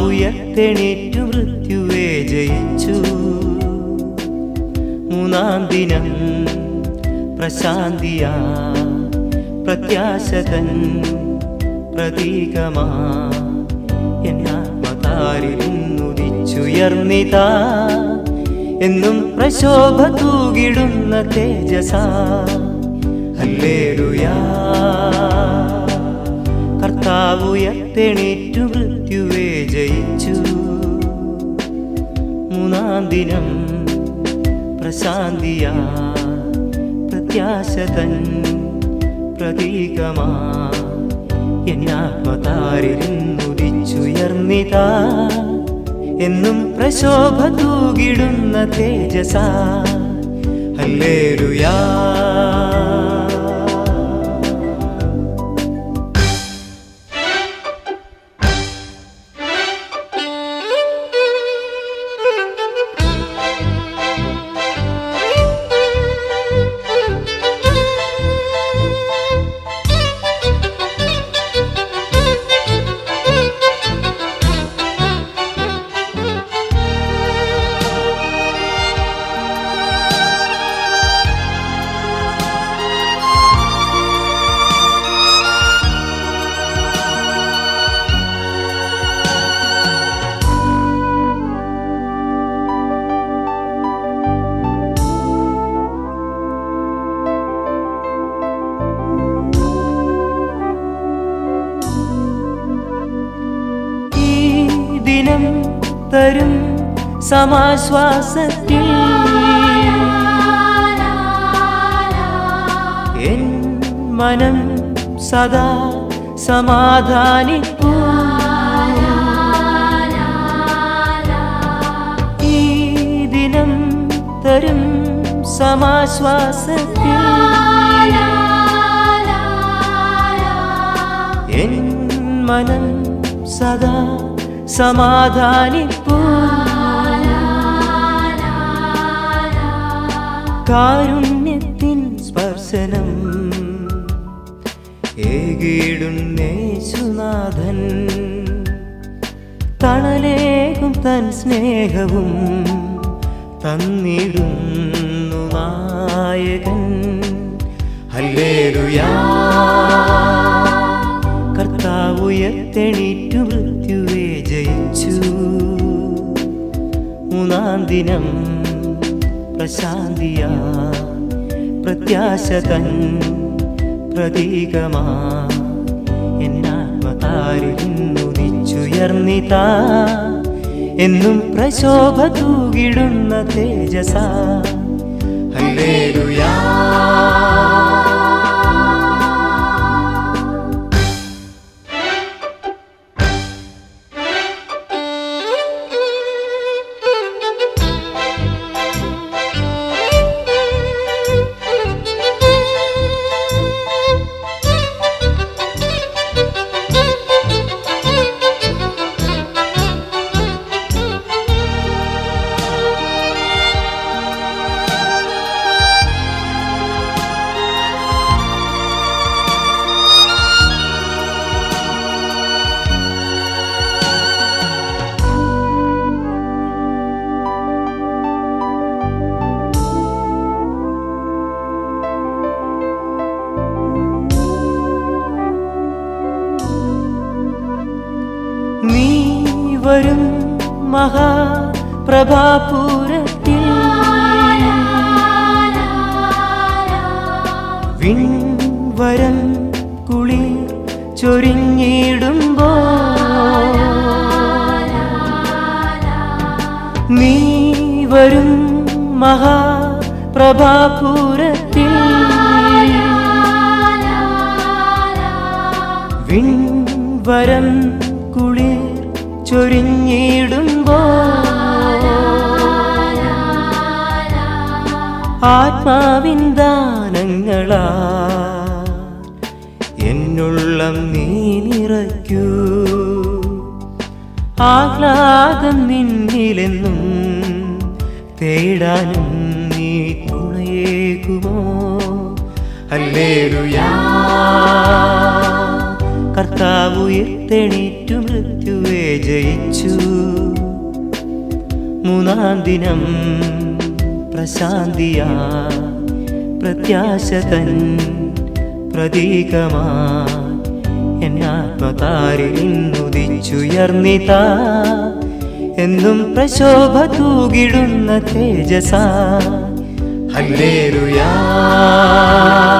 കർത്താവുയർത്തെണീറ്റു മൃത്യുവേ ജയിച്ചു മൂന്നാം ദിനം പ്രശാന്തിയാ പ്രത്യാശതൻ പ്രതീകമാ എന്നാത്മതാരിന്നുദിച്ചുയർന്നിതാ എന്നും പ്രശോഭ തൂകിടുന്ന തേജസ ഹല്ലേലൂയാ കർത്താവുയർത്തെണീറ്റു മൃത്യുവേ ജയിച്ചു മൂന്നാം ദിനം പ്രശാന്തിയാ പ്രത്യാശതൻ പ്രതീകമാ എന്നാത്മതാരിന്നുദിച്ചുയർന്നിതാ എന്നും പ്രശോഭ തൂകിടുന്ന തേജസ ഹല്ലേലൂയാ ഈ ദിനം തരും സമാശ്വാസത്തിൽ എൻ മനം സദാ സമാധാനിപ്പൂ ഈ ദിനം തരും സമാശ്വാസത്തിൽ എൻ മനം സദാ സമാധാനിപ്പൂ കാരുണ്യത്തിൻ സ്പർശനം ഏകീടുന്നേശുനാഥൻ തണലേകും തൻ സ്നേഹവും തന്നിടുന്നു നായകൻ ഹല്ലേലൂയാ കർത്താവുയർത്തെണീറ്റു മൃത്യുവേ ജയിച്ചു മൂന്നാം ദിനം പ്രശാന്തിയാ പ്രത്യാശതൻ പ്രതീകമാ എന്നാത്മതാരിന്നുദിച്ചുയർന്നിതാ എന്നും പ്രശോഭ തൂകിടുന്ന തേജസ ഹല്ലേലൂയാ നീ വരും മഹാപ്രഭാപൂരത്തിൽ വിൺവരം കുളിർ ചൊരിഞ്ഞിടുമ്പോ നീ വരും മഹാപ്രഭാപൂരത്തിൽ വിൺവരം കുളിർ ചൊരിഞ്ഞിടുമ്പോ ആത്മാവിൻ ദാനങ്ങളാ എന്നുള്ളം നീ നിറയ്ക്കൂ ആഹ്ലാദം നിന്നിലെന്നും തേടാനും നീ തുണയേകുമോ ഹല്ലേലൂയാ കർത്താവ് ഉയർത്തെണീറ്റു മൃത്യുവെ ജയിച്ചു മൂന്നാം ദിനം പ്രശാന്തിയാ പ്രത്യാശതൻ പ്രതീകമാ എന്നാത്മകാരിൽ ഇന്നുദിച്ചുയർന്നിതാ എന്നും പ്രശോഭ തൂകിടുന്ന തേജസ ഹല്ലേലൂയാ